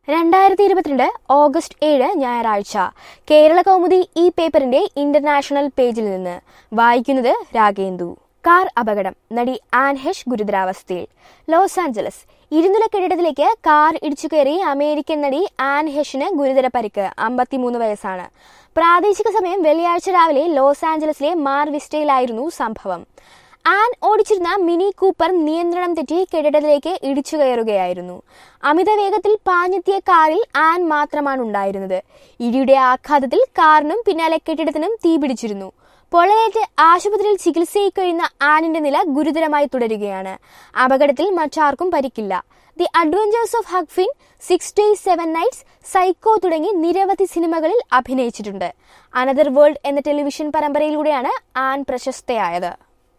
രണ്ടായിരത്തി ഇരുപത്തിരണ്ട് ഓഗസ്റ്റ് ഏഴ് ഞായറാഴ്ച കേരള കൗമുദി ഈ പേപ്പറിന്റെ ഇന്റർനാഷണൽ പേജിൽ നിന്ന് വായിക്കുന്നത് രാഗേന്ദു കാർ അപകടം നടി ആൻ ഹെഷ് ഗുരുതരാവസ്ഥയിൽ ലോസ് ആഞ്ചലസ് ഇരുനില കെട്ടിടത്തിലേക്ക് കാർ ഇടിച്ചു കയറി അമേരിക്കൻ നടി ആൻ ഹെഷിന് ഗുരുതര പരിക്ക് അമ്പത്തിമൂന്ന് വയസ്സാണ് പ്രാദേശിക സമയം വെള്ളിയാഴ്ച രാവിലെ ലോസ് ആഞ്ചലസിലെ മാർ വിസ്റ്റയിലായിരുന്നു സംഭവം ആൻ ഓടിച്ചിരുന്ന മിനി കൂപ്പർ നിയന്ത്രണം തെറ്റി കെട്ടിടത്തിലേക്ക് ഇടിച്ചു കയറുകയായിരുന്നു അമിത വേഗത്തിൽ പാഞ്ഞെത്തിയ കാറിൽ ആൻ മാത്രമാണ് ഉണ്ടായിരുന്നത് ഇടിയുടെ ആഘാതത്തിൽ കാറിനും പിന്നാലെ കെട്ടിടത്തിനും തീപിടിച്ചിരുന്നു പൊള്ളലേറ്റ് ആശുപത്രിയിൽ ചികിത്സയിൽ കഴിയുന്ന ആനിന്റെ നില ഗുരുതരമായി തുടരുകയാണ് അപകടത്തിൽ മറ്റാർക്കും പരിക്കില്ല the adventures of Huck Finn six days seven nights Psycho തുടങ്ങി നിരവധി സിനിമകളിൽ അഭിനയിച്ചിട്ടുണ്ട് അനദർ വേൾഡ് എന്ന ടെലിവിഷൻ പരമ്പരയിലൂടെയാണ് ആൻ പ്രശസ്തയായത്